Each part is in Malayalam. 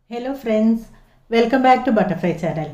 hello friends welcome back to butterfly channel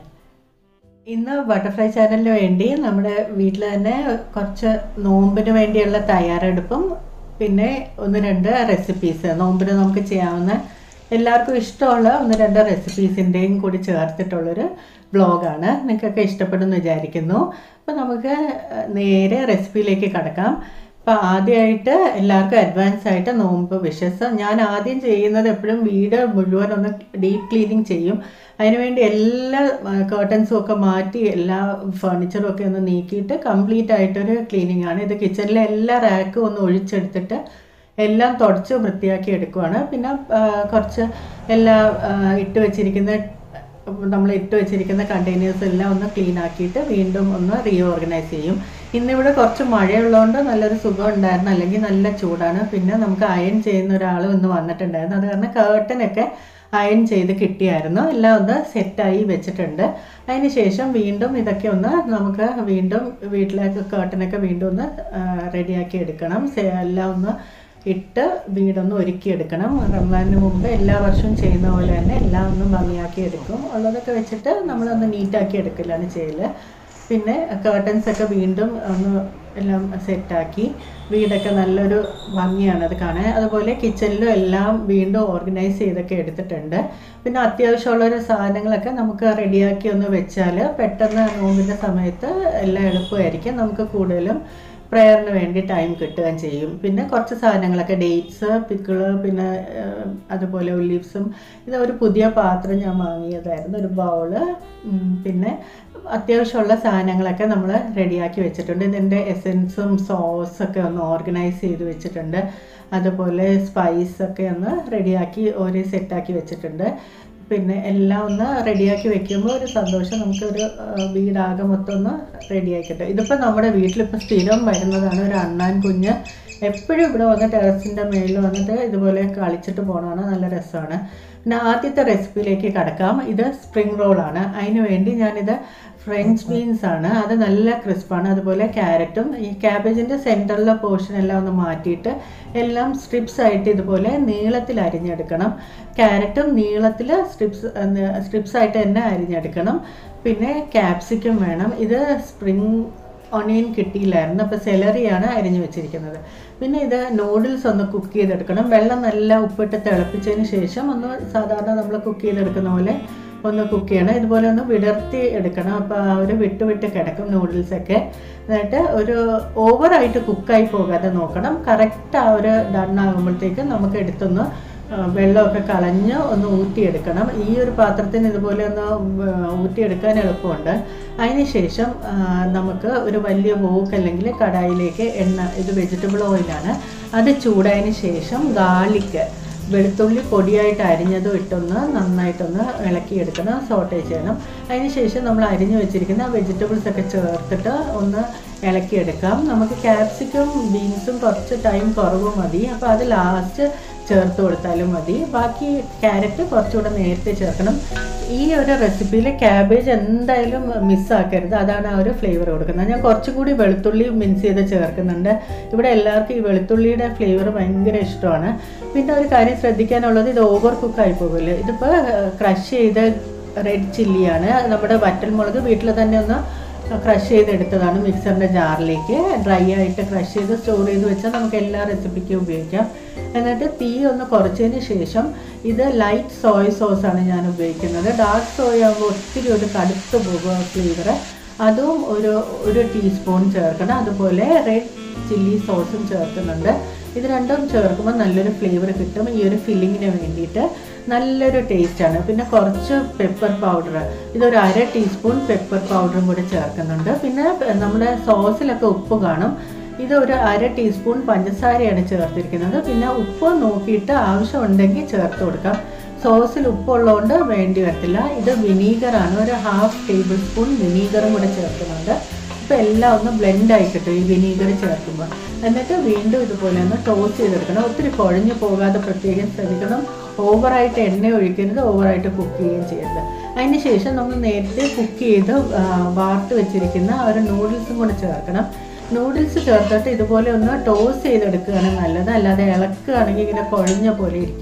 ഇന്ന് ബട്ടർഫ്ലൈ ചാനലിന് വേണ്ടി നമ്മുടെ വീട്ടിൽ തന്നെ കുറച്ച് നോമ്പിന് വേണ്ടിയുള്ള തയ്യാറെടുപ്പും പിന്നെ ഒന്ന് രണ്ട് റെസിപ്പീസ് നോമ്പിന് നമുക്ക് ചെയ്യാവുന്ന എല്ലാവർക്കും ഇഷ്ടമുള്ള ഒന്ന് രണ്ട് റെസിപ്പീസിൻ്റെയും കൂടി ചേർത്തിട്ടുള്ളൊരു ബ്ലോഗാണ് നിങ്ങൾക്കൊക്കെ ഇഷ്ടപ്പെടുമെന്ന് വിചാരിക്കുന്നു അപ്പോൾ നമുക്ക് നേരെ റെസിപ്പിയിലേക്ക് കടക്കാം അപ്പോൾ ആദ്യമായിട്ട് എല്ലാവർക്കും അഡ്വാൻസ് ആയിട്ട് നോമ്പ് വിഷസ് ഞാൻ ആദ്യം ചെയ്യുന്നത് എപ്പോഴും വീട് മുഴുവൻ ഒന്ന് ഡീപ്പ് ക്ലീനിങ് ചെയ്യും അതിനുവേണ്ടി എല്ലാ കേർട്ടൻസും ഒക്കെ മാറ്റി എല്ലാ ഫർണിച്ചറും ഒക്കെ ഒന്ന് നീക്കിയിട്ട് കംപ്ലീറ്റ് ആയിട്ടൊരു ക്ലീനിങ് ആണ് ഇത് കിച്ചണിലെ എല്ലാ റാക്കും ഒന്ന് ഒഴിച്ചെടുത്തിട്ട് എല്ലാം തുടച്ച് വൃത്തിയാക്കി എടുക്കുവാണ് പിന്നെ കുറച്ച് എല്ലാ ഇട്ട് വെച്ചിരിക്കുന്ന നമ്മൾ ഇട്ട് വെച്ചിരിക്കുന്ന കണ്ടെയ്നേഴ്സ് എല്ലാം ഒന്ന് ക്ലീൻ ആക്കിയിട്ട് വീണ്ടും ഒന്ന് റീഓർഗനൈസ് ചെയ്യും ഇന്നിവിടെ കുറച്ച് മഴയുള്ളതുകൊണ്ട് നല്ലൊരു സുഖം ഉണ്ടായിരുന്നു അല്ലെങ്കിൽ നല്ല ചൂടാണ് പിന്നെ നമുക്ക് അയൺ ചെയ്യുന്ന ഒരാൾ ഇന്ന് വന്നിട്ടുണ്ടായിരുന്നു അത് കാരണം കേർട്ടനൊക്കെ അയൺ ചെയ്ത് കിട്ടിയായിരുന്നു എല്ലാം ഒന്ന് സെറ്റായി വെച്ചിട്ടുണ്ട് അതിന് ശേഷം വീണ്ടും ഇതൊക്കെ ഒന്ന് നമുക്ക് വീണ്ടും വീട്ടിലേക്ക് കേർട്ടനൊക്കെ വീണ്ടും ഒന്ന് റെഡിയാക്കി എടുക്കണം എല്ലാം ഒന്ന് ഇട്ട് വീടൊന്ന് ഒരുക്കിയെടുക്കണം റംസാനിന് മുമ്പ് എല്ലാ വർഷവും ചെയ്യുന്ന പോലെ തന്നെ എല്ലാം ഒന്ന് ഭംഗിയാക്കി എടുക്കും ഉള്ളതൊക്കെ വെച്ചിട്ട് നമ്മളൊന്ന് നീറ്റാക്കി എടുക്കലാണ് ചെയ്യല് പിന്നെ കേർട്ടൻസ് ഒക്കെ വീണ്ടും ഒന്ന് എല്ലാം സെറ്റാക്കി വീടൊക്കെ നല്ലൊരു ഭംഗിയാണ് അത് കാണാൻ അതുപോലെ കിച്ചണിലും എല്ലാം വീണ്ടും ഓർഗനൈസ് ചെയ്തൊക്കെ എടുത്തിട്ടുണ്ട് പിന്നെ അത്യാവശ്യമുള്ളൊരു സാധനങ്ങളൊക്കെ നമുക്ക് റെഡിയാക്കി ഒന്ന് വെച്ചാൽ പെട്ടെന്ന് നോമ്പിൻ്റെ സമയത്ത് എല്ലാം എളുപ്പമായിരിക്കും നമുക്ക് കൂടുതലും പ്രയറിന് വേണ്ടി ടൈം കിട്ടുകയും ചെയ്യും പിന്നെ കുറച്ച് സാധനങ്ങളൊക്കെ ഡേറ്റ്സ് പിക്കിള് പിന്നെ അതുപോലെ ഒലീവ്സും ഇത് ഒരു പുതിയ പാത്രം ഞാൻ വാങ്ങിയതായിരുന്നു ഒരു ബൗള് പിന്നെ അത്യാവശ്യമുള്ള സാധനങ്ങളൊക്കെ നമ്മൾ റെഡിയാക്കി വെച്ചിട്ടുണ്ട് ഇതിൻ്റെ എസെൻസും സോസൊക്കെ ഒന്ന് ഓർഗനൈസ് ചെയ്ത് വെച്ചിട്ടുണ്ട് അതുപോലെ സ്പൈസ് ഒക്കെ ഒന്ന് റെഡിയാക്കി ഓരോ സെറ്റാക്കി വെച്ചിട്ടുണ്ട് പിന്നെ എല്ലാം ഒന്ന് റെഡിയാക്കി വെക്കുമ്പോൾ ഒരു സന്തോഷം നമുക്കൊരു വീടാകെ മൊത്തം ഒന്ന് റെഡിയാക്കിയിട്ട് ഇതിപ്പോൾ നമ്മുടെ വീട്ടിലിപ്പോൾ സ്ഥിരം വരുന്നതാണ് ഒരു അണ്ണാൻ കുഞ്ഞ് എപ്പോഴും ഇവിടെ വന്ന് ടെറസിൻ്റെ മേളിൽ വന്നിട്ട് ഇതുപോലെ കളിച്ചിട്ട് പോകണമാണ് നല്ല രസമാണ് പിന്നെ ആദ്യത്തെ റെസിപ്പിയിലേക്ക് കടക്കാം ഇത് സ്പ്രിംഗ് റോളാണ് അതിന് വേണ്ടി ഞാനിത് ഫ്രഞ്ച് ബീൻസ് ആണ് അത് നല്ല ക്രിസ്പാണ് അതുപോലെ ക്യാരറ്റും ഈ ക്യാബേജിൻ്റെ സെൻറ്ററിലെ പോർഷൻ എല്ലാം ഒന്ന് മാറ്റിയിട്ട് എല്ലാം സ്ട്രിപ്സ് ആയിട്ട് ഇതുപോലെ നീളത്തിൽ അരിഞ്ഞെടുക്കണം ക്യാരറ്റും നീളത്തിൽ സ്ട്രിപ്സ് സ്ട്രിപ്സ് ആയിട്ട് തന്നെ അരിഞ്ഞെടുക്കണം പിന്നെ ക്യാപ്സിക്കം വേണം ഇത് സ്പ്രിംഗ് ഒണിയൻ കിട്ടിയില്ലായിരുന്നു അപ്പോൾ സെലറിയാണ് അരിഞ്ഞു വെച്ചിരിക്കുന്നത് പിന്നെ ഇത് നൂഡിൽസ് ഒന്ന് കുക്ക് ചെയ്തെടുക്കണം വെള്ളം നല്ല ഉപ്പിട്ട് തിളപ്പിച്ചതിന് ശേഷം ഒന്ന് സാധാരണ നമ്മൾ കുക്ക് ചെയ്തെടുക്കുന്ന പോലെ ഒന്ന് കുക്ക് ചെയ്യണം ഇതുപോലെ ഒന്ന് വിടർത്തി എടുക്കണം അപ്പോൾ അവർ വിട്ട് വിട്ട് കിടക്കും നൂഡിൽസൊക്കെ എന്നിട്ട് ഒരു ഓവറായിട്ട് കുക്കായി പോകാതെ നോക്കണം കറക്റ്റ് ആ ഒരു ഡൺ ആകുമ്പോഴത്തേക്ക് നമുക്ക് എടുത്തൊന്ന് വെള്ളമൊക്കെ കളഞ്ഞ് ഒന്ന് ഊറ്റിയെടുക്കണം ഈ ഒരു പാത്രത്തിന് ഇതുപോലെ ഒന്ന് ഊറ്റിയെടുക്കാൻ എളുപ്പമുണ്ട് അതിന് ശേഷം നമുക്ക് ഒരു വലിയ വോക്ക് അല്ലെങ്കിൽ കടായിലേക്ക് എണ്ണ ഇത് വെജിറ്റബിൾ ഓയിലാണ് അത് ചൂടായതിന് ശേഷം ഗാർലിക്ക് വെളുത്തുള്ളി പൊടിയായിട്ട് അരിഞ്ഞതും ഇട്ടൊന്ന് നന്നായിട്ടൊന്ന് ഇളക്കിയെടുക്കണം സോട്ടേ ചെയ്യണം അതിന് ശേഷം നമ്മൾ അരിഞ്ഞു വെച്ചിരിക്കുന്ന വെജിറ്റബിൾസ് ഒക്കെ ചേർത്തിട്ട് ഒന്ന് ഇളക്കിയെടുക്കാം നമുക്ക് ക്യാപ്സിക്കും ബീൻസും കുറച്ച് ടൈം കുറവ് മതി അപ്പോൾ അത് ലാസ്റ്റ് ചേർത്ത് കൊടുത്താലും മതി ബാക്കി ക്യാരറ്റ് കുറച്ചുകൂടെ നേരത്തെ ചേർക്കണം ഈ ഒരു റെസിപ്പിയിൽ ക്യാബേജ് എന്തായാലും മിസ്സാക്കരുത് അതാണ് ആ ഒരു ഫ്ലേവർ കൊടുക്കുന്നത് ഞാൻ കുറച്ചും കൂടി വെളുത്തുള്ളി മിൻസ് ചെയ്ത് ചേർക്കുന്നുണ്ട് ഇവിടെ എല്ലാവർക്കും ഈ വെളുത്തുള്ളിയുടെ ഫ്ലേവർ ഭയങ്കര ഇഷ്ടമാണ് പിന്നെ ഒരു കാര്യം ശ്രദ്ധിക്കാനുള്ളത് ഇത് ഓവർ കുക്കായി പോകില്ല ഇതിപ്പോൾ ക്രഷ് ചെയ്ത റെഡ് ചില്ലിയാണ് നമ്മുടെ വറ്റൽമുളക് വീട്ടിൽ തന്നെ ഒന്ന് ക്രഷ് ചെയ്തെടുത്തതാണ് മിക്സറിൻ്റെ ജാറിലേക്ക് ഡ്രൈ ആയിട്ട് ക്രഷ് ചെയ്ത് സ്റ്റോർ ചെയ്ത് വെച്ചാൽ നമുക്ക് എല്ലാ റെസിപ്പിക്കും ഉപയോഗിക്കാം എന്നിട്ട് തീ ഒന്ന് കുറച്ചതിന് ശേഷം ഇത് ലൈറ്റ് സോയ സോസാണ് ഞാൻ ഉപയോഗിക്കുന്നത് ഡാർക്ക് സോയ ആകുമ്പോൾ ഒത്തിരി ഒരു കടുത്ത് പോകുക ഫ്ലേവർ അതും ഒരു ഒരു ടീസ്പൂൺ ചേർക്കണം അതുപോലെ റെഡ് ചില്ലി സോസും ചേർക്കുന്നുണ്ട് ഇത് രണ്ടും ചേർക്കുമ്പോൾ നല്ലൊരു ഫ്ലേവർ കിട്ടും ഈ ഒരു ഫില്ലിങ്ങിന് വേണ്ടിയിട്ട് നല്ലൊരു ടേസ്റ്റാണ് പിന്നെ കുറച്ച് പെപ്പർ പൗഡർ ഇതൊരു അര ടീസ്പൂൺ പെപ്പർ പൗഡറും കൂടി ചേർക്കുന്നുണ്ട് പിന്നെ നമ്മുടെ സോസിലൊക്കെ ഉപ്പ് കാണും ഇത് ഒരു അര ടീസ്പൂൺ പഞ്ചസാരയാണ് ചേർത്തിരിക്കുന്നത് പിന്നെ ഉപ്പ് നോക്കിയിട്ട് ആവശ്യമുണ്ടെങ്കിൽ ചേർത്ത് കൊടുക്കാം സോസിൽ ഉപ്പുള്ളതുകൊണ്ട് വേണ്ടി വരത്തില്ല ഇത് വിനീഗറാണ് ഒരു ഹാഫ് ടേബിൾ സ്പൂൺ വിനീഗറും കൂടെ ചേർക്കുന്നുണ്ട് ഇപ്പോൾ എല്ലാം ഒന്ന് ബ്ലെൻഡ് ആയി കിട്ടും ഈ വിനീഗർ ചേർക്കുമ്പോൾ എന്നിട്ട് വീണ്ടും ഇതുപോലെ ഒന്ന് ടോസ്റ്റ് ചെയ്തെടുക്കണം ഒത്തിരി കുഴഞ്ഞു പോകാതെ പ്രത്യേകം ശ്രദ്ധിക്കണം ഓവറായിട്ട് എണ്ണ ഒഴിക്കരുത് ഓവറായിട്ട് കുക്ക് ചെയ്യുകയും ചെയ്യരുത് അതിന് ശേഷം നമ്മൾ നേരത്തെ കുക്ക് ചെയ്ത് വാർത്ത് വെച്ചിരിക്കുന്ന ഒരു നൂഡിൽസും കൂടെ ചേർക്കണം നൂഡിൽസ് ചേർത്തിട്ട് ഇതുപോലെ ഒന്ന് ടോസ് ചെയ്തെടുക്കുകയാണ് നല്ലത് അല്ലാതെ ഇളക്കുകയാണെങ്കിൽ ഇങ്ങനെ കുഴഞ്ഞ പോലെ ഇരിക്കും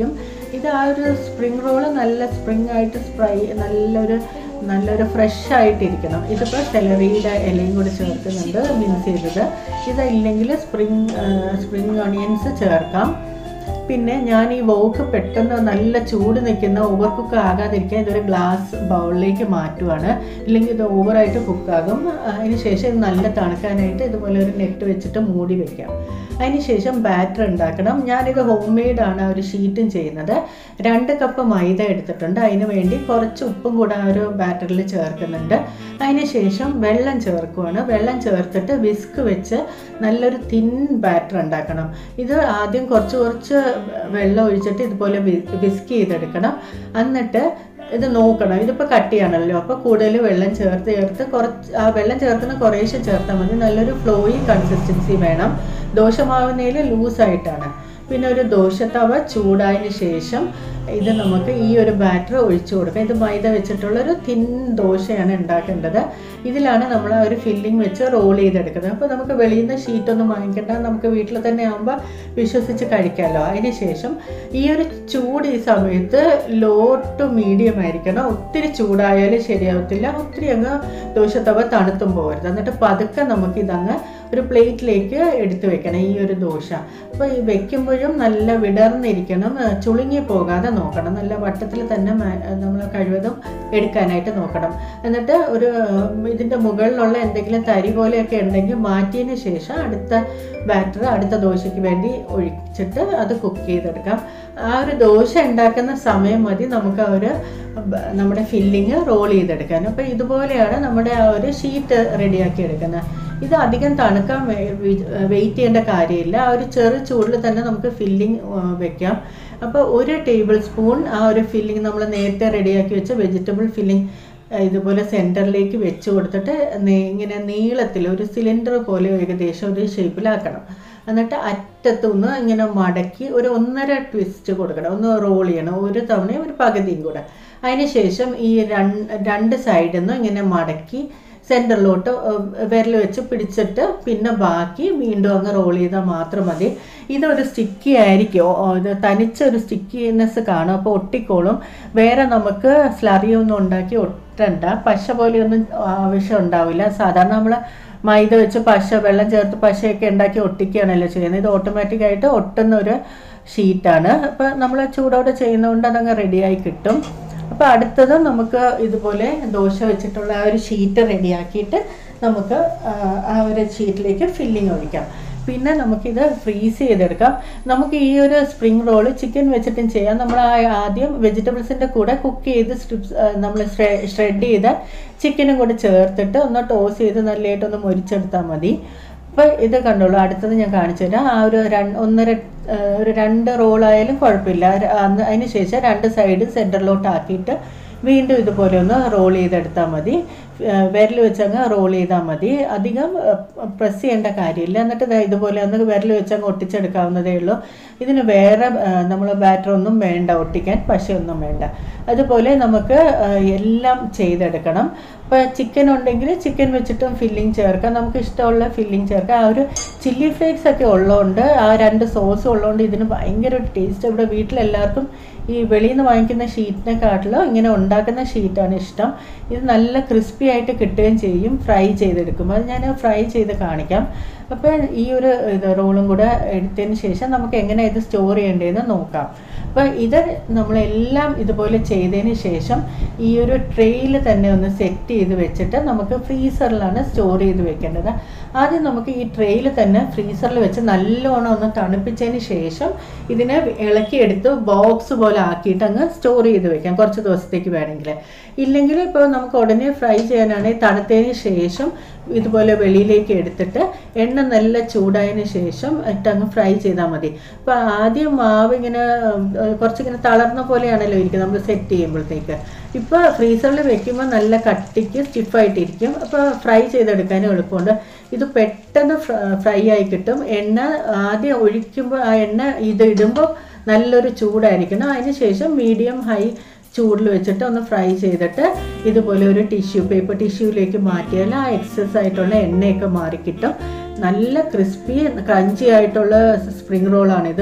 ഇത് ആ ഒരു സ്പ്രിംഗ് റോള് നല്ല സ്പ്രിംഗ് ആയിട്ട് സ്പ്രൈ നല്ലൊരു നല്ലൊരു ഫ്രഷ് ആയിട്ടിരിക്കണം ഇതിപ്പോൾ സെലറിയുടെ ഇലയും കൂടി ചേർക്കുന്നുണ്ട് മിക്സ് ചെയ്തത് ഇതില്ലെങ്കിൽ സ്പ്രിംഗ് സ്പ്രിംഗ് ഓണിയൻസ് ചേർക്കാം പിന്നെ ഞാൻ ഈ വോക്ക് പെട്ടെന്ന് നല്ല ചൂട് നിൽക്കുന്ന ഓവർ കുക്ക് ആകാതിരിക്കാൻ ഇതൊരു ഗ്ലാസ് ബൗളിലേക്ക് മാറ്റുവാണ് ഇല്ലെങ്കിൽ ഇത് ഓവറായിട്ട് കുക്കാകും അതിന് ശേഷം ഇത് നല്ല തണുക്കാനായിട്ട് ഇതുപോലെ ഒരു നെറ്റ് വെച്ചിട്ട് മൂടി വെക്കാം അതിന് ശേഷം ബാറ്റർ ഉണ്ടാക്കണം ഞാനിത് ഹോം മെയ്ഡാണ് ഒരു ഷീറ്റും ചെയ്യുന്നത് രണ്ട് കപ്പ് മൈദ എടുത്തിട്ടുണ്ട് അതിന് വേണ്ടി കുറച്ച് ഉപ്പും കൂടെ ആ ഒരു ബാറ്ററിൽ ചേർക്കുന്നുണ്ട് അതിന് ശേഷം വെള്ളം ചേർക്കുവാണ് വെള്ളം ചേർത്തിട്ട് വിസ്ക് വെച്ച് നല്ലൊരു തിൻ ബാറ്റർ ഉണ്ടാക്കണം ഇത് ആദ്യം കുറച്ച് കുറച്ച് വെള്ളം ഒഴിച്ചിട്ട് ഇതുപോലെ വിസ്ക് ചെയ്തെടുക്കണം എന്നിട്ട് ഇത് നോക്കണം ഇതിപ്പോൾ കട്ടിയാണല്ലോ അപ്പോൾ കൂടുതൽ വെള്ളം ചേർത്ത് ചേർത്ത് കുറച്ച് ആ വെള്ളം ചേർക്കുന്ന കുറേശ്ശെ ചേർത്താൽ മതി നല്ലൊരു ഫ്ലോയിങ് കൺസിസ്റ്റൻസി വേണം ദോശമാവുന്നതിൽ ലൂസായിട്ടാണ് പിന്നെ ഒരു ദോശത്തവ ചൂടായതിന് ശേഷം ഇത് നമുക്ക് ഈ ഒരു ബാറ്റർ ഒഴിച്ചു കൊടുക്കാം ഇത് മൈദ വെച്ചിട്ടുള്ള ഒരു തിൻ ദോശയാണ് ഉണ്ടാക്കേണ്ടത് ഇതിലാണ് നമ്മൾ ആ ഒരു ഫില്ലിംഗ് വെച്ച് റോൾ ചെയ്തെടുക്കുന്നത് അപ്പോൾ നമുക്ക് വെളിയിൽ നിന്ന് ഷീറ്റൊന്നും വാങ്ങിക്കേണ്ട നമുക്ക് വീട്ടിൽ തന്നെ ആകുമ്പോൾ വിശ്വസിച്ച് കഴിക്കാമല്ലോ അതിന് ശേഷം ഈ ഒരു ചൂട് ഈ സമയത്ത് ലോ ടു മീഡിയം ആയിരിക്കണം ഒത്തിരി ചൂടായാലും ശരിയാവത്തില്ല ഒത്തിരി അങ്ങ് ദോശത്തവ തണുത്തും പോകരുത് എന്നിട്ട് പതുക്കെ നമുക്ക് ഇതങ്ങ് ഒരു പ്ലേറ്റിലേക്ക് എടുത്തു വെക്കണം ഈ ഒരു ദോശ അപ്പോൾ ഈ വെക്കുമ്പോഴും നല്ല വിടർന്നിരിക്കണം ചുളുങ്ങി പോകാതെ നോക്കണം നല്ല വട്ടത്തിൽ തന്നെ നമ്മൾ കഴിവതും എടുക്കാനായിട്ട് നോക്കണം എന്നിട്ട് ഒരു ഇതിൻ്റെ മുകളിലുള്ള എന്തെങ്കിലും തരി പോലെയൊക്കെ ഉണ്ടെങ്കിൽ മാറ്റിയതിന് ശേഷം അടുത്ത ബാറ്റർ അടുത്ത ദോശയ്ക്ക് വേണ്ടി ഒഴിച്ചിട്ട് അത് കുക്ക് ചെയ്തെടുക്കാം ആ ഒരു ദോശ ഉണ്ടാക്കുന്ന സമയം മതി നമുക്ക് ആ ഒരു നമ്മുടെ ഫില്ലിങ് റോൾ ചെയ്തെടുക്കാൻ അപ്പോൾ ഇതുപോലെയാണ് നമ്മുടെ ആ ഒരു ഷീറ്റ് റെഡിയാക്കി എടുക്കുന്നത് ഇത് അധികം തണുക്കാൻ വെയിറ്റ് ചെയ്യേണ്ട കാര്യമില്ല ആ ഒരു ചെറു ചൂടിൽ തന്നെ നമുക്ക് ഫില്ലിങ് വെക്കാം അപ്പോൾ ഒരു ടേബിൾ സ്പൂൺ ആ ഒരു ഫില്ലിങ് നമ്മൾ നേരത്തെ റെഡിയാക്കി വെച്ച വെജിറ്റബിൾ ഫില്ലിങ് ഇതുപോലെ സെൻറ്ററിലേക്ക് വെച്ച് കൊടുത്തിട്ട് ഇങ്ങനെ നീളത്തിൽ ഒരു സിലിണ്ടർ പോലെ ഏകദേശം ഒരു ഷേപ്പിലാക്കണം എന്നിട്ട് അറ്റത്തുനിന്ന് ഇങ്ങനെ മടക്കി ഒരു ഒന്നര ട്വിസ്റ്റ് കൊടുക്കണം ഒന്ന് റോൾ ചെയ്യണം ഒരു തവണയും ഒരു പകുതിയും കൂടെ അതിന് ശേഷം ഈ രണ്ട് സൈഡിൽ നിന്ന് ഇങ്ങനെ മടക്കി സെൻറ്ററിലോട്ട് വിരൽ വെച്ച് പിടിച്ചിട്ട് പിന്നെ ബാക്കി വീണ്ടും അങ്ങ് റോൾ ചെയ്താൽ മാത്രം മതി ഇതൊരു സ്റ്റിക്കി ആയിരിക്കും ഇത് തനിച്ചൊരു സ്റ്റിക്കിനെസ് കാണും അപ്പോൾ ഒട്ടിക്കോളും വേറെ നമുക്ക് സ്ലറി ഒന്നും ഉണ്ടാക്കി ഒട്ടണ്ട പശ പോലെയൊന്നും ആവശ്യം ഉണ്ടാവില്ല സാധാരണ നമ്മൾ മൈദ വെച്ച് പശ വെള്ളം ചേർത്ത് പശയൊക്കെ ഉണ്ടാക്കി ഒട്ടിക്കുകയാണല്ലോ ചെയ്യുന്നത് ഇത് ഓട്ടോമാറ്റിക്കായിട്ട് ഒട്ടുന്ന ഒരു ഷീറ്റാണ് അപ്പോൾ നമ്മൾ ചൂടോടെ ചെയ്യുന്നതുകൊണ്ട് അതങ്ങ് റെഡിയായി കിട്ടും അപ്പോൾ അടുത്തത് നമുക്ക് ഇതുപോലെ ദോശ വെച്ചിട്ടുള്ള ആ ഒരു ഷീറ്റ് റെഡിയാക്കിയിട്ട് നമുക്ക് ആ ഒരു ഷീറ്റിലേക്ക് ഫില്ലിങ് ഒഴിക്കാം പിന്നെ നമുക്കിത് ഫ്രീസ് ചെയ്തെടുക്കാം നമുക്ക് ഈ ഒരു സ്പ്രിംഗ് റോള് ചിക്കൻ വെച്ചിട്ടും ചെയ്യാം നമ്മൾ ആദ്യം വെജിറ്റബിൾസിൻ്റെ കൂടെ കുക്ക് ചെയ്ത് സ്ട്രിപ്സ് നമ്മൾ ഷ്രെഡ് ചെയ്ത ചിക്കനും കൂടെ ചേർത്തിട്ട് ഒന്ന് ടോസ് ചെയ്ത് നല്ലതായിട്ടൊന്ന് മൊരിച്ചെടുത്താൽ മതി അപ്പോൾ ഇത് കണ്ടോളൂ അടുത്തത് ഞാൻ കാണിച്ചു തരാം ആ ഒരു രണ്ട് ഒന്നര ഒരു രണ്ട് റോളായാലും കുഴപ്പമില്ല അതിന് ശേഷം രണ്ട് സൈഡ് സെൻറ്ററിലോട്ട് ആക്കിയിട്ട് വീണ്ടും ഇതുപോലെ ഒന്ന് റോൾ ചെയ്തെടുത്താൽ മതി വിരൽ വെച്ചങ്ങ് റോൾ ചെയ്താൽ മതി അധികം പ്രസ് ചെയ്യേണ്ട കാര്യമില്ല എന്നിട്ട് ഇതുപോലെ ഒന്ന് വിരൽ വെച്ചങ്ങ് ഒട്ടിച്ചെടുക്കാവുന്നതേ ഉള്ളൂ ഇതിന് വേറെ നമ്മൾ ബാറ്റർ ഒന്നും വേണ്ട ഒട്ടിക്കാൻ പശയൊന്നും വേണ്ട അതുപോലെ നമുക്ക് എല്ലാം ചെയ്തെടുക്കണം ഇപ്പോൾ ചിക്കൻ ഉണ്ടെങ്കിൽ ചിക്കൻ വെച്ചിട്ടും ഫില്ലിംഗ് ചേർക്കാം നമുക്ക് ഇഷ്ടമുള്ള ഫില്ലിംഗ് ചേർക്കാം ആ ഒരു ചില്ലി ഫ്ലേക്സ് ഒക്കെ ഉള്ളതുകൊണ്ട് ആ രണ്ട് സോസ് ഉള്ളതുകൊണ്ട് ഇതിന് ഭയങ്കര ടേസ്റ്റ് ഇവിടെ വീട്ടിലെല്ലാവർക്കും ഈ വെളിയിൽ നിന്ന് വാങ്ങിക്കുന്ന ഷീറ്റിനെക്കാട്ടിലും ഇങ്ങനെ ഉണ്ടാക്കുന്ന ഷീറ്റാണ് ഇഷ്ടം ഇത് നല്ല ക്രിസ്പി ആയിട്ട് കിട്ടുകയും ചെയ്യും ഫ്രൈ ചെയ്തെടുക്കും അത് ഞാൻ ഫ്രൈ ചെയ്ത് കാണിക്കാം അപ്പോൾ ഈ ഒരു ഇത് റോളും കൂടെ എടുത്തതിന് ശേഷം നമുക്ക് എങ്ങനെ ഇത് സ്റ്റോർ ചെയ്യേണ്ടതെന്ന് നോക്കാം അപ്പോൾ ഇത് നമ്മളെല്ലാം ഇതുപോലെ ചെയ്തതിന് ശേഷം ഈ ഒരു ട്രെയിൽ തന്നെ ഒന്ന് സെറ്റ് ചെയ്ത് വെച്ചിട്ട് നമുക്ക് ഫ്രീസറിലാണ് സ്റ്റോർ ചെയ്ത് വെക്കേണ്ടത് ആദ്യം നമുക്ക് ഈ ട്രെയിൽ തന്നെ ഫ്രീസറിൽ വെച്ച് നല്ലോണം ഒന്ന് തണുപ്പിച്ചതിന് ശേഷം ഇതിനെ ഇളക്കിയെടുത്ത് ബോക്സ് പോലെ ആക്കിയിട്ട് അങ്ങ് സ്റ്റോർ ചെയ്ത് വെക്കാം കുറച്ച് ദിവസത്തേക്ക് വേണമെങ്കിൽ ഇല്ലെങ്കിൽ ഇപ്പോൾ നമുക്ക് ഉടനെ ഫ്രൈ ചെയ്യാനാണെങ്കിൽ തണുത്തതിന് ശേഷം ഇതുപോലെ വെളിയിലേക്ക് എടുത്തിട്ട് എണ്ണ നല്ല ചൂടായതിന് ശേഷം ഇട്ടങ്ങ് ഫ്രൈ ചെയ്താൽ മതി അപ്പോൾ ആദ്യം മാവ് ഇങ്ങനെ കുറച്ചിങ്ങനെ തളർന്ന പോലെയാണല്ലോ ഇരിക്കുന്നത് നമ്മൾ സെറ്റ് ചെയ്യുമ്പോഴത്തേക്ക് ഇപ്പോൾ ഫ്രീസറിൽ വെക്കുമ്പോൾ നല്ല കട്ടിക്ക് സ്റ്റിഫായിട്ടിരിക്കും അപ്പോൾ ഫ്രൈ ചെയ്തെടുക്കാനും എളുപ്പമുണ്ട് ഇത് പെട്ടെന്ന് ഫ്രൈ ആയി കിട്ടും എണ്ണ ആദ്യം ഒഴിക്കുമ്പോൾ ആ എണ്ണ ഇത് ഇടുമ്പോൾ നല്ലൊരു ചൂടായിരിക്കണം അതിന് ശേഷം മീഡിയം ഹൈ ചൂടിൽ വെച്ചിട്ട് ഒന്ന് ഫ്രൈ ചെയ്തിട്ട് ഇതുപോലെ ഒരു ടിഷ്യൂ പേപ്പർ ടിഷ്യൂലേക്ക് മാറ്റിയാൽ ആ എക്സസ് ആയിട്ടുള്ള എണ്ണയൊക്കെ മാറിക്കിട്ടും നല്ല ക്രിസ്പി ക്രഞ്ചി ആയിട്ടുള്ള സ്പ്രിംഗ് റോളാണിത്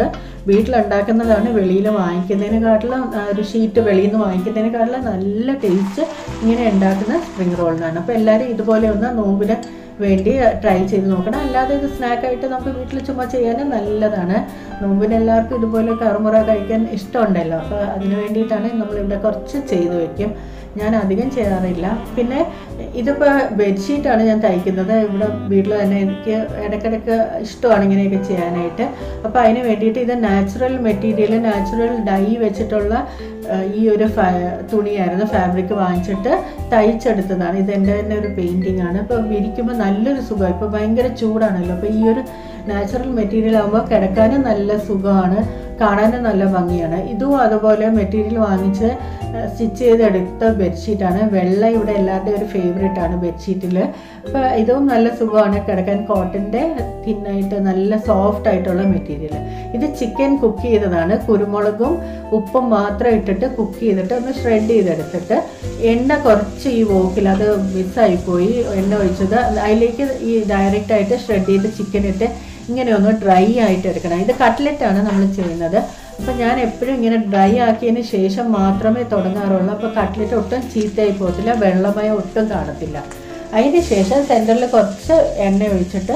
വീട്ടിലുണ്ടാക്കുന്നതാണ് വെളിയിൽ വാങ്ങിക്കുന്നതിനെക്കാട്ടിലും ആ, ഒരു ഷീറ്റ് വെളിയിൽ നിന്ന് വാങ്ങിക്കുന്നതിനെക്കാട്ടിലും നല്ല ടേസ്റ്റ് ഇങ്ങനെ ഉണ്ടാക്കുന്ന സ്പ്രിംഗ് റോളിനാണ് അപ്പോൾ എല്ലാവരും ഇതുപോലെ ഒന്ന് നോമ്പിന് വേണ്ടി ട്രൈ ചെയ്ത് നോക്കണം അല്ലാതെ ഇത് സ്നാക്കായിട്ട് നമുക്ക് വീട്ടിൽ ചുമ്മാ ചെയ്യാനും നല്ലതാണ് നോമ്പിന് എല്ലാവർക്കും ഇതുപോലെ കറുമുറ കഴിക്കാൻ ഇഷ്ടമുണ്ടല്ലോ അപ്പോൾ അതിന് വേണ്ടിയിട്ടാണ് നമ്മളിവിടെ കുറച്ച് ചെയ്ത് വെക്കും ഞാൻ അധികം ചെയ്യാറില്ല പിന്നെ ഇതിപ്പോൾ ബെഡ്ഷീറ്റാണ് ഞാൻ തയ്ക്കുന്നത് ഇവിടെ വീട്ടിൽ തന്നെ എനിക്ക് ഇടയ്ക്കിടയ്ക്ക് ഇഷ്ടമാണ് ഇങ്ങനെയൊക്കെ ചെയ്യാനായിട്ട് അപ്പോൾ അതിന് വേണ്ടിയിട്ട് ഇത് നാച്ചുറൽ മെറ്റീരിയൽ നാച്ചുറൽ ഡൈ വെച്ചിട്ടുള്ള ആ, ഈ ഒരു ഫാ തുണിയായിരുന്നു ഫാബ്രിക് വാങ്ങിച്ചിട്ട് തയ്ച്ചെടുത്തതാണ് ഇത് എൻ്റെ തന്നെ ഒരു പെയിൻറ്റിംഗ് ആണ് അപ്പോൾ വിരിക്കുമ്പോൾ നല്ലൊരു സുഖം ഇപ്പോൾ ഭയങ്കര ചൂടാണല്ലോ അപ്പോൾ ഈ ഒരു നാച്ചുറൽ മെറ്റീരിയൽ ആകുമ്പോൾ കിടക്കാനും നല്ല സുഖമാണ് കാണാനും നല്ല ഭംഗിയാണ് ഇതും അതുപോലെ മെറ്റീരിയൽ വാങ്ങിച്ച് സ്റ്റിച്ച് ചെയ്തെടുത്ത ബെഡ്ഷീറ്റാണ് വെള്ള ഇവിടെ എല്ലാവരുടെയും ഒരു ഫേവറേറ്റ് ആണ് ബെഡ്ഷീറ്റിൽ അപ്പോൾ ഇതും നല്ല സുഖമാണ് കിടക്കാൻ കോട്ടൻ്റെ തിന്നായിട്ട് നല്ല സോഫ്റ്റ് ആയിട്ടുള്ള മെറ്റീരിയൽ ഇത് ചിക്കൻ കുക്ക് ചെയ്തതാണ് കുരുമുളകും ഉപ്പും മാത്രം ഇട്ടിട്ട് കുക്ക് ചെയ്തിട്ട് ഒന്ന് ഷ്രെഡ് ചെയ്തെടുത്തിട്ട് എണ്ണ കുറച്ച് ഈ വോക്കിൽ അത് മിസ്സായിപ്പോയി എണ്ണ ഒഴിച്ചത് അതിലേക്ക് ഈ ഡയറക്റ്റ് ആയിട്ട് ഷ്രെഡ് ചെയ്ത് ചിക്കൻ ഇട്ട് ഇങ്ങനെ ഒന്ന് ഡ്രൈ ആയിട്ട് എടുക്കണം ഇത് കട്ട്ലറ്റാണ് നമ്മൾ ചെയ്യുന്നത് അപ്പോൾ ഞാൻ എപ്പോഴും ഇങ്ങനെ ഡ്രൈ ആക്കിയതിന് ശേഷം മാത്രമേ തുടങ്ങാറുള്ളൂ അപ്പോൾ കട്ട്ലറ്റ് ഒട്ടും ചീത്തയായി പോകത്തില്ല വെള്ളമയം ഒട്ടും കാണത്തില്ല അതിന് ശേഷം സെൻറ്ററിൽ കുറച്ച് എണ്ണ ഒഴിച്ചിട്ട്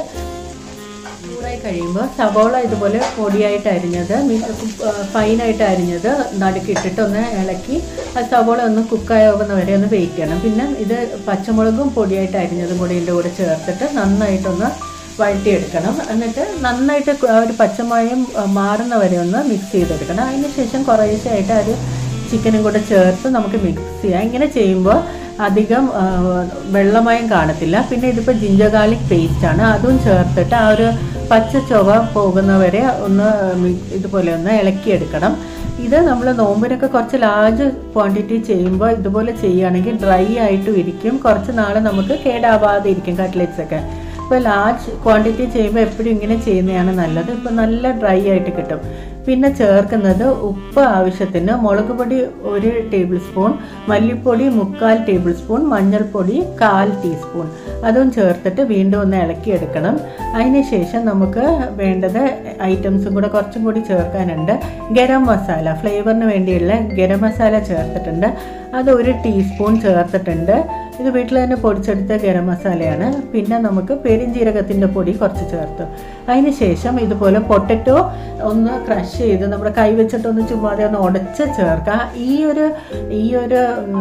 ചൂടായി കഴിയുമ്പോൾ സവോള ഇതുപോലെ പൊടിയായിട്ട് അരിഞ്ഞത് ഫൈനായിട്ട് അരിഞ്ഞത് നടുക്കിട്ടിട്ട് ഒന്ന് ഇളക്കി ആ സവോള ഒന്ന് കുക്കായാകുന്ന വരെ ഒന്ന് വെയിറ്റ് ചെയ്യണം പിന്നെ ഇത് പച്ചമുളകും പൊടിയായിട്ട് അരിഞ്ഞതും കൂടി ഇതിൻ്റെ കൂടെ ചേർത്തിട്ട് നന്നായിട്ടൊന്ന് വഴറ്റിയെടുക്കണം എന്നിട്ട് നന്നായിട്ട് ആ ഒരു പച്ചമയം ആ, മാറുന്ന വരെ ഒന്ന് മിക്സ് ചെയ്തെടുക്കണം അതിന് ശേഷം കുറേശ്ശായിട്ട് അത് ചിക്കനും കൂടെ ചേർത്ത് നമുക്ക് മിക്സ് ചെയ്യാം ഇങ്ങനെ ചെയ്യുമ്പോൾ അധികം ആ, വെള്ളമയം കാണത്തില്ല പിന്നെ ഇതിപ്പോൾ ജിഞ്ചർ ഗാർലിക് പേസ്റ്റ് ആണ് അതും ചേർത്തിട്ട് ആ ഒരു പച്ച ചുവ പോകുന്നവരെ ഒന്ന് മി- ഇതുപോലെ ഒന്ന് ഇളക്കിയെടുക്കണം ഇത് നമ്മൾ നോമ്പിനൊക്കെ കുറച്ച് ലാർജ് ക്വാണ്ടിറ്റി ചെയ്യുമ്പോൾ ഇതുപോലെ ചെയ്യുകയാണെങ്കിൽ ഡ്രൈ ആയിട്ടും ഇരിക്കും കുറച്ച് നാൾ നമുക്ക് കേടാവാതെ ഇരിക്കും കട്ട്ലറ്റ്സ് ഒക്കെ ഇപ്പോൾ ലാർജ് ക്വാണ്ടിറ്റി ചെയ്യുമ്പോൾ എപ്പോഴും ഇങ്ങനെ ചെയ്യുന്നതാണ് നല്ലത് ഇപ്പോൾ നല്ല ഡ്രൈ ആയിട്ട് കിട്ടും പിന്നെ ചേർക്കുന്നത് ഉപ്പ് ആവശ്യത്തിന് മുളക് പൊടി ഒരു ടേബിൾ സ്പൂൺ മല്ലിപ്പൊടി മുക്കാൽ ടേബിൾ സ്പൂൺ മഞ്ഞൾപ്പൊടി കാൽ ടീസ്പൂൺ അതും ചേർത്തിട്ട് വീണ്ടും ഒന്ന് ഇളക്കിയെടുക്കണം അതിന് ശേഷം നമുക്ക് വേണ്ടത് ഐറ്റംസും കൂടെ കുറച്ചും കൂടി ചേർക്കാനുണ്ട് ഗരം മസാല ഫ്ലേവറിന് വേണ്ടിയുള്ള ഗരം മസാല ചേർത്തിട്ടുണ്ട് അത് ഒരു ടീസ്പൂൺ ചേർത്തിട്ടുണ്ട് ഇത് വീട്ടിൽ തന്നെ പൊടിച്ചെടുത്ത ഗരം മസാലയാണ് പിന്നെ നമുക്ക് പെരിഞ്ജീരകത്തിൻ്റെ പൊടി കുറച്ച് ചേർത്തു അതിന് ശേഷം ഇതുപോലെ പൊട്ടറ്റോ ഒന്ന് ക്രഷ് ചെയ്ത് നമ്മുടെ കൈ വെച്ചിട്ടൊന്ന് ചുമ്മാതെ ഒന്ന് ഉടച്ച് ചേർക്കുക ഈ ഒരു ഈ ഒരു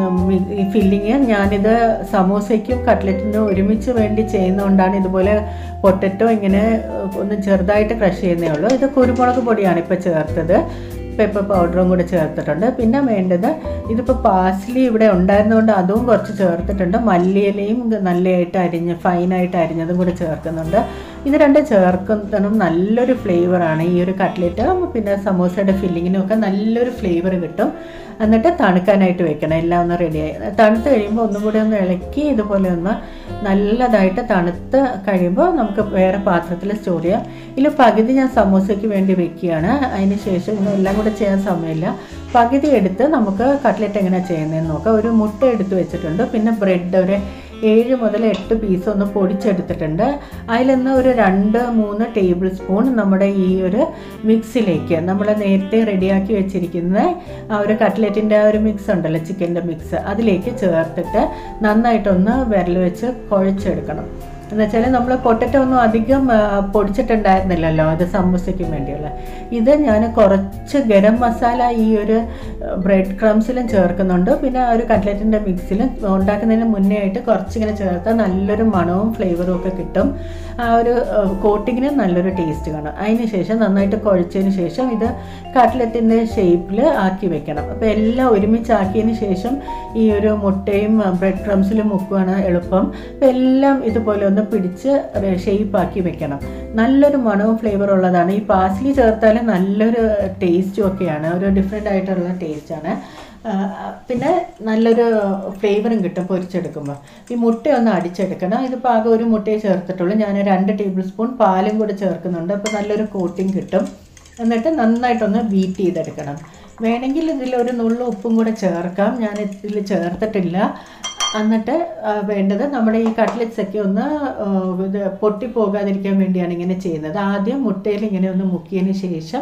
ഫില്ലിങ് ഞാനിത് സമൂസയ്ക്കും കട്ട്ലറ്റിനും ഒരുമിച്ച് വേണ്ടി ചെയ്യുന്നതുകൊണ്ടാണ് ഇതുപോലെ പൊട്ടറ്റോ ഇങ്ങനെ ഒന്ന് ചെറുതായിട്ട് ക്രഷ് ചെയ്യുന്നേ ഉള്ളൂ ഇത് കുരുമുളക് പൊടിയാണ് ഇപ്പോൾ ചേർത്തത് പെപ്പർ പൗഡറും കൂടെ ചേർത്തിട്ടുണ്ട് പിന്നെ വേണ്ടത് ഇതിപ്പോൾ പാസ്ലി ഇവിടെ ഉണ്ടായിരുന്നതുകൊണ്ട് അതും കുറച്ച് ചേർത്തിട്ടുണ്ട് മല്ലിയിലയും നല്ലതായിട്ട് അരിഞ്ഞ് ഫൈനായിട്ട് അരിഞ്ഞതും കൂടെ ചേർക്കുന്നുണ്ട് ഇത് രണ്ടും ചേർക്കുന്നതും നല്ലൊരു ഫ്ലേവറാണ് ഈ ഒരു കട്ട്ലറ്റ് പിന്നെ സമോസയുടെ ഫില്ലിങ്ങിനും ഒക്കെ നല്ലൊരു ഫ്ലേവർ കിട്ടും എന്നിട്ട് തണുക്കാനായിട്ട് വെക്കണം എല്ലാം ഒന്ന് റെഡിയായി തണുത്ത് കഴിയുമ്പോൾ ഒന്നും കൂടി ഒന്ന് ഇളക്കി ഇതുപോലെ ഒന്ന് നല്ലതായിട്ട് തണുത്ത് കഴിയുമ്പോൾ നമുക്ക് വേറെ പാത്രത്തിൽ സ്റ്റോർ ചെയ്യാം ഇതിൽ പകുതി ഞാൻ സമോസയ്ക്ക് വേണ്ടി വെക്കുകയാണ് അതിന് ശേഷം ഇന്ന് എല്ലാം കൂടെ ചെയ്യാൻ സമയമില്ല പകുതി എടുത്ത് നമുക്ക് കട്ട്ലറ്റ് എങ്ങനെയാണ് ചെയ്യുന്നതെന്ന് നോക്കാം ഒരു മുട്ട എടുത്ത് വെച്ചിട്ടുണ്ട് പിന്നെ ബ്രെഡ് ഒരു ഏഴ് മുതൽ എട്ട് പീസ് ഒന്ന് പൊടിച്ചെടുത്തിട്ടുണ്ട് അതിലൊന്ന് ഒരു രണ്ട് മൂന്ന് ടേബിൾ സ്പൂൺ നമ്മുടെ ഈ ഒരു മിക്സിലേക്ക് നമ്മൾ നേരത്തെ റെഡിയാക്കി വെച്ചിരിക്കുന്ന ആ ഒരു കട്ട്ലറ്റിൻ്റെ ആ ഒരു മിക്സ് ഉണ്ടല്ലോ ചിക്കൻ്റെ മിക്സ് അതിലേക്ക് ചേർത്തിട്ട് നന്നായിട്ടൊന്ന് വിരൽ വെച്ച് കുഴച്ചെടുക്കണം എന്ന് വെച്ചാൽ നമ്മൾ പൊട്ടറ്റോ ഒന്നും അധികം ആ, പൊടിച്ചിട്ടുണ്ടായിരുന്നില്ലല്ലോ അത് സമൂസയ്ക്ക് വേണ്ടിയുള്ള ഇത് ഞാൻ കുറച്ച് ഗരം മസാല ഈ ഒരു ബ്രെഡ് ക്രംസിലും ചേർക്കുന്നുണ്ട് പിന്നെ ആ ഒരു കട്ട്ലറ്റിൻ്റെ മിക്സിലും ഉണ്ടാക്കുന്നതിന് മുന്നേ ആയിട്ട് കുറച്ചിങ്ങനെ ചേർത്താൽ നല്ലൊരു മണവും ഫ്ലേവറും ഒക്കെ കിട്ടും ആ ഒരു കോട്ടിങ്ങിന് നല്ലൊരു ടേസ്റ്റ് കാണും അതിന് ശേഷം നന്നായിട്ട് കുഴച്ചതിന് ശേഷം ഇത് കട്ട്ലറ്റിൻ്റെ ഷേപ്പിൽ ആക്കി വെക്കണം അപ്പോൾ എല്ലാം ഒരുമിച്ച് ആക്കിയതിന് ശേഷം ഈ ഒരു മുട്ടയും ബ്രെഡ് ക്രംസിലും മുക്കുകയാണ് എളുപ്പം അപ്പോൾ എല്ലാം ഇതുപോലെ ഒന്ന് പിടിച്ച് ഷേപ്പ് ആക്കി വെക്കണം നല്ലൊരു മണവും ഫ്ലേവർ ഉള്ളതാണ് ഈ പാസ്ലി ചേർത്താൽ നല്ലൊരു ടേസ്റ്റും ഒക്കെയാണ് ഒരു ഡിഫറെൻ്റ് ആയിട്ടുള്ള ടേസ്റ്റാണ് പിന്നെ നല്ലൊരു ഫ്ലേവറും കിട്ടും പൊരിച്ചെടുക്കുമ്പോൾ ഈ മുട്ട ഒന്ന് അടിച്ചെടുക്കണം ഇതിപ്പോൾ ആകെ ഒരു മുട്ടയെ ചേർത്തിട്ടുള്ളൂ ഞാൻ രണ്ട് ടേബിൾ സ്പൂൺ പാലും കൂടെ ചേർക്കുന്നുണ്ട് അപ്പോൾ നല്ലൊരു കോട്ടിങ് കിട്ടും എന്നിട്ട് നന്നായിട്ടൊന്ന് ബീറ്റ് ചെയ്തെടുക്കണം വേണമെങ്കിൽ ഇതിലൊരു നുള്ളു ഉപ്പും കൂടെ ചേർക്കാം ഞാൻ ഇതിൽ ചേർത്തിട്ടില്ല എന്നിട്ട് ആ, വേണ്ടത് നമ്മുടെ ഈ കട്ട്ലറ്റ്സ് ഒക്കെ ഒന്ന് ആ, ഇത് പൊട്ടിപ്പോകാതിരിക്കാൻ വേണ്ടിയാണ് ഇങ്ങനെ ചെയ്യുന്നത് ആദ്യം മുട്ടയിൽ ഇങ്ങനെ ഒന്ന് മുക്കിയതിന് ശേഷം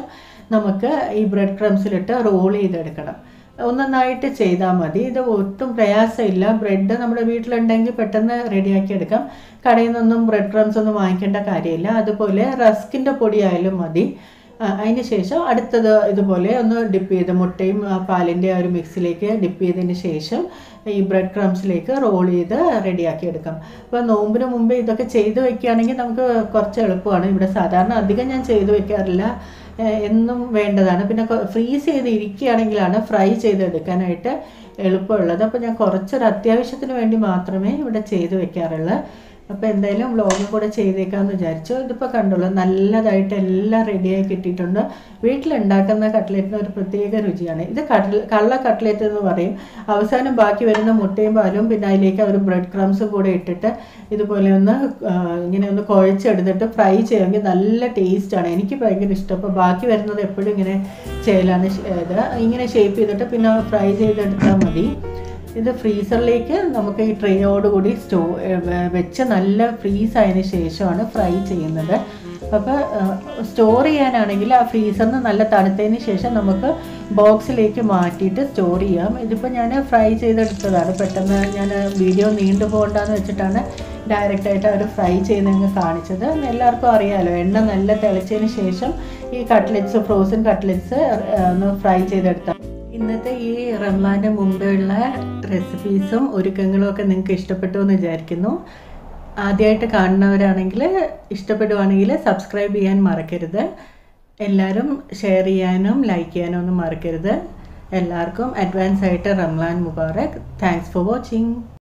നമുക്ക് ഈ ബ്രെഡ് ക്രംസിലിട്ട് റോൾ ചെയ്തെടുക്കണം ഒന്നൊന്നായിട്ട് ചെയ്താൽ മതി ഇത് ഒട്ടും പ്രയാസമില്ല ബ്രെഡ് നമ്മുടെ വീട്ടിലുണ്ടെങ്കിൽ പെട്ടെന്ന് റെഡിയാക്കി എടുക്കാം കടയിൽ നിന്നൊന്നും ബ്രെഡ് ക്രംസ് ഒന്നും വാങ്ങിക്കേണ്ട കാര്യമില്ല അതുപോലെ റസ്കിൻ്റെ പൊടിയായാലും മതി അതിന് ശേഷം അടുത്തത് ഇതുപോലെ ഒന്ന് ഡിപ്പ് ചെയ്ത് മുട്ടയും ആ പാലിൻ്റെ ആ ഒരു മിക്സിലേക്ക് ഡിപ്പ് ചെയ്തതിന് ശേഷം ഈ ബ്രെഡ് ക്രംസിലേക്ക് റോൾ ചെയ്ത് റെഡിയാക്കി എടുക്കാം അപ്പോൾ നോമ്പിന് മുമ്പേ ഇതൊക്കെ ചെയ്ത് വെക്കുകയാണെങ്കിൽ നമുക്ക് കുറച്ച് എളുപ്പമാണ് ഇവിടെ സാധാരണ അധികം ഞാൻ ചെയ്ത് വെക്കാറില്ല ഏഹ് എന്നും വേണ്ടതാണ് പിന്നെ ഫ്രീസ് ചെയ്ത് ഇരിക്കുകയാണെങ്കിലാണ് ഫ്രൈ ചെയ്തെടുക്കാനായിട്ട് എളുപ്പമുള്ളത് അപ്പോൾ ഞാൻ കുറച്ചൊരു അത്യാവശ്യത്തിന് വേണ്ടി മാത്രമേ ഇവിടെ ചെയ്ത് വെക്കാറുള്ളൂ അപ്പോൾ എന്തായാലും വ്ളോഗും കൂടെ ചെയ്തേക്കാമെന്ന് വിചാരിച്ചു ഇതിപ്പോൾ കണ്ടുള്ളൂ നല്ലതായിട്ട് എല്ലാം റെഡിയായി കിട്ടിയിട്ടുണ്ട് വീട്ടിലുണ്ടാക്കുന്ന കട്ട്ലറ്റിന് ഒരു പ്രത്യേക രുചിയാണ് ഇത് കട്ട്ല കള്ള കട്ട്ലറ്റ് എന്ന് പറയും അവസാനം ബാക്കി വരുന്ന മുട്ടയും പാലും പിന്നെ അതിലേക്ക് ഒരു ബ്രെഡ് ക്രംസും കൂടെ ഇട്ടിട്ട് ഇതുപോലെ ഒന്ന് ആ, ഇങ്ങനെ ഒന്ന് കുഴച്ചെടുത്തിട്ട് ഫ്രൈ ചെയ്യുമെങ്കിൽ നല്ല ടേസ്റ്റാണ് എനിക്ക് ഭയങ്കര ഇഷ്ടം അപ്പോൾ ബാക്കി വരുന്നത് എപ്പോഴും ഇങ്ങനെ ചെയ്യലാണ് ഷ്- ഇത് ഇങ്ങനെ ഷേപ്പ് ചെയ്തിട്ട് പിന്നെ ഫ്രൈ ചെയ്തെടുത്താൽ മതി ഇത് ഫ്രീസറിലേക്ക് നമുക്ക് ഈ ട്രേയോട് കൂടി സ്റ്റോ വെച്ച് നല്ല ഫ്രീസ് ആയതിനു ശേഷമാണ് ഫ്രൈ ചെയ്യുന്നത് അപ്പോൾ സ്റ്റോർ ചെയ്യാനാണെങ്കിൽ ആ ഫ്രീസറിന് നല്ല തണുത്തതിന് ശേഷം നമുക്ക് ബോക്സിലേക്ക് മാറ്റിയിട്ട് സ്റ്റോർ ചെയ്യാം ഇതിപ്പോൾ ഞാൻ ഫ്രൈ ചെയ്തെടുത്തതാണ് പെട്ടെന്ന് ഞാൻ വീഡിയോ നീണ്ടു പോകണ്ടെന്ന് വെച്ചിട്ടാണ് ഡയറക്റ്റായിട്ട് അവർ ഫ്രൈ ചെയ്യുന്നതെന്ന് കാണിച്ചത് എല്ലാവർക്കും അറിയാമല്ലോ എണ്ണ നല്ല തിളച്ചതിന് ശേഷം ഈ കട്ട്ലെറ്റ്സ് ഫ്രോസൺ കട്ട്ലെറ്റ്സ് ഒന്ന് ഫ്രൈ ചെയ്തെടുത്താൽ ഇന്നത്തെ ഈ റംസാൻ്റെ മുമ്പെയുള്ള റെസിപ്പീസും ഒരുക്കങ്ങളും ഒക്കെ നിങ്ങൾക്ക് ഇഷ്ടപ്പെട്ടു എന്ന് വിചാരിക്കുന്നു ആദ്യമായിട്ട് കാണുന്നവരാണെങ്കിൽ ഇഷ്ടപ്പെടുവാണെങ്കിൽ സബ്സ്ക്രൈബ് ചെയ്യാൻ മറക്കരുത് എല്ലാവരും ഷെയർ ചെയ്യാനും ലൈക്ക് ചെയ്യാനും ഒന്നും മറക്കരുത് എല്ലാവർക്കും അഡ്വാൻസ് ആയിട്ട് റംലാൻ മുബാറക് താങ്ക്സ് ഫോർ വാച്ചിങ്